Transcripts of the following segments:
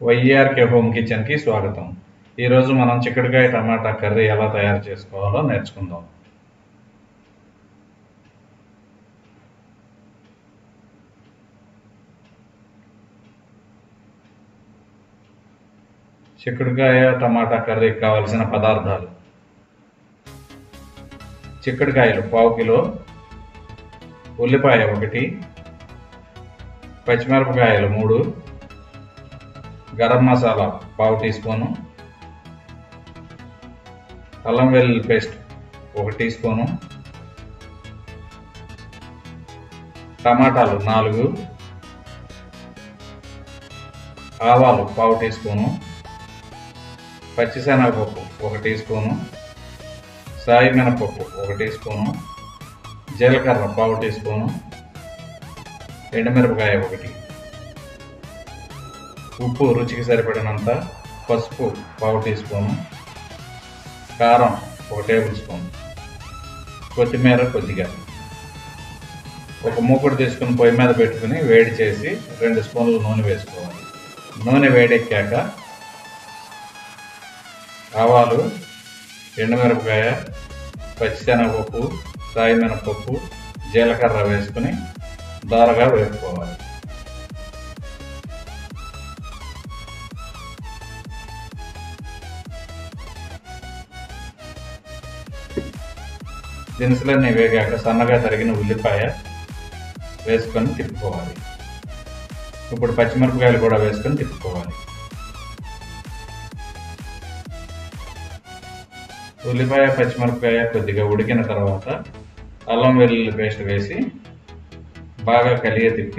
YRK home కిచెన్కి స్వాగతం ఈరోజు మనం చిక్కుడుకాయ టమాటా కర్రీ ఎలా తయారు చేసుకోవాలో నేర్చుకుందాం చిక్కుడుకాయ టమాటా కర్రీకి కావలసిన పదార్థాలు చిక్కుడుకాయలు పావు కిలో ఉల్లిపాయ ఒకటి పచ్చిమిరపకాయలు మూడు గరం మసాలా పావు టీ స్పూను అల్లం వెల్లుల్లి పేస్ట్ ఒక టీ స్పూను టమాటాలు నాలుగు ఆవాలు పావు టీ స్పూను పచ్చిశనగపప్పు ఒక టీ స్పూను సాయి మినపప్పు ఒక టీ స్పూను జీలకర్ర పావు టీ స్పూను ఎండుమిరపకాయ ఒకటి ఉప్పు రుచికి సరిపడినంత పసుపు పావు టీ స్పూను కారం ఒక టేబుల్ స్పూన్ కొత్తిమీర కొద్దిగా ఒక మూకుడు తీసుకుని పొయ్యి మీద పెట్టుకుని వేడి చేసి రెండు స్పూన్లు నూనె వేసుకోవాలి నూనె వేడెక్కాక ఆవాలు ఎండుమిరపకాయ పచ్చిశనగపప్పు సాయి మినపప్పు జీలకర్ర వేసుకుని దోరగా వేపుకోవాలి దినుసులన్నీ వేగాక సన్నగా తరిగిన ఉల్లిపాయ వేసుకొని తిప్పుకోవాలి ఇప్పుడు పచ్చిమిరపకాయలు కూడా వేసుకొని తిప్పుకోవాలి ఉల్లిపాయ పచ్చిమిరపకాయ కొద్దిగా ఉడికిన తర్వాత అల్లం వెల్లుల్లి పేస్ట్ వేసి బాగా కలియ తిప్పి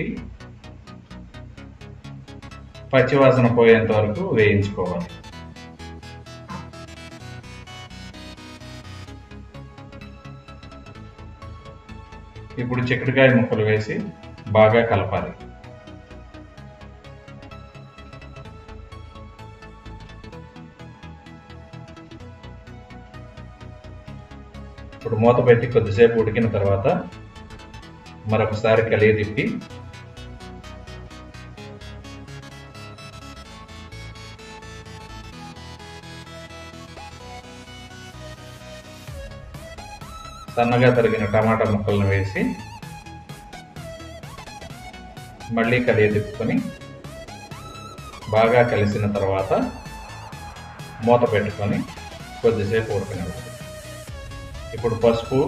పచ్చివాసన పోయేంత వరకు వేయించుకోవాలి ఇప్పుడు చిక్కుడుకాయ ముక్కలు వేసి బాగా కలపాలి ఇప్పుడు మూత పెట్టి కొద్దిసేపు ఉడికిన తర్వాత మరొకసారి కలిగి తిప్పి సన్నగా తరిగిన టమాటా ముక్కలను వేసి మళ్ళీ కలిగి తిప్పుకొని బాగా కలిసిన తర్వాత మూత పెట్టుకొని కొద్దిసేపు ఉడకనివ్వాలి ఇప్పుడు పసుపు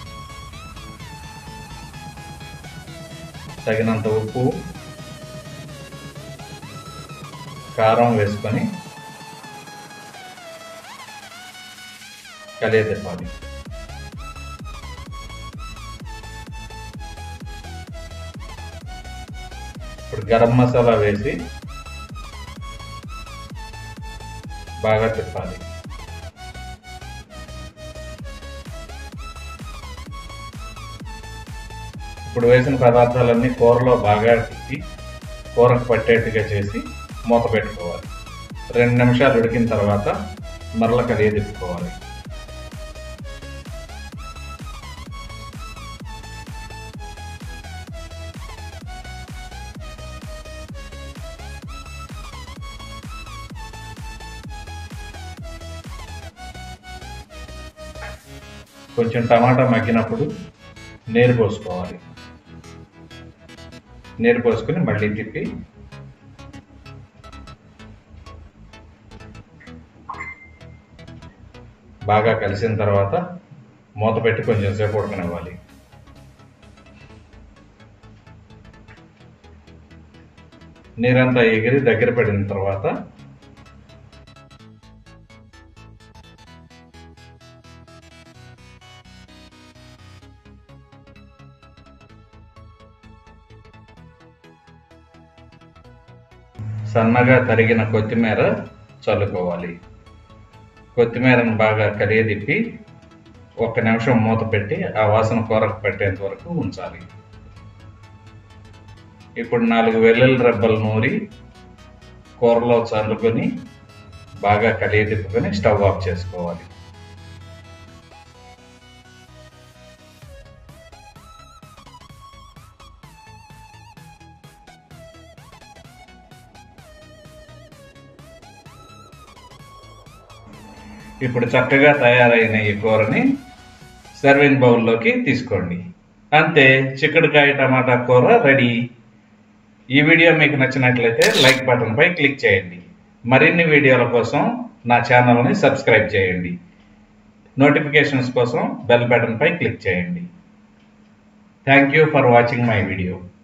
తగినంత ఉప్పు కారం వేసుకొని కలియ తిప్పాలి ఇప్పుడు గరం మసాలా వేసి బాగా తిప్పాలి ఇప్పుడు వేసిన పదార్థాలన్నీ కూరలో బాగా తిప్పి కూరకు పట్టేట్టుగా చేసి మూత పెట్టుకోవాలి రెండు నిమిషాలు ఉడికిన తర్వాత మరల కలిగి తిప్పుకోవాలి కొంచెం టమాటా మగ్గినప్పుడు నీరు పోసుకోవాలి నీరు పోసుకుని మళ్ళీ తిప్పి బాగా కలిసిన తర్వాత మూత పెట్టి కొంచెం సేపు ఉడకనివ్వాలి నీరంతా ఎగిరి దగ్గర పడిన తర్వాత సన్నగా తరిగిన కొత్తిమీర చల్లుకోవాలి కొత్తిమీరను బాగా కలియదిప్పి ఒక్క నిమిషం మూత పెట్టి ఆ వాసన కూరకు పెట్టేంత వరకు ఉంచాలి ఇప్పుడు నాలుగు వెల్లుల్లి రెబ్బలు నూరి కూరలో చల్లుకొని బాగా కలియ తిప్పుకొని స్టవ్ ఆఫ్ చేసుకోవాలి ఇప్పుడు చక్కగా తయారైన ఈ కూరని సర్వింగ్ బౌల్లోకి తీసుకోండి అంతే చిక్కుడుకాయ టమాటా కూర రెడీ ఈ వీడియో మీకు నచ్చినట్లయితే లైక్ బటన్పై క్లిక్ చేయండి మరిన్ని వీడియోల కోసం నా ఛానల్ని సబ్స్క్రైబ్ చేయండి నోటిఫికేషన్స్ కోసం బెల్ బటన్పై క్లిక్ చేయండి thank you for watching my video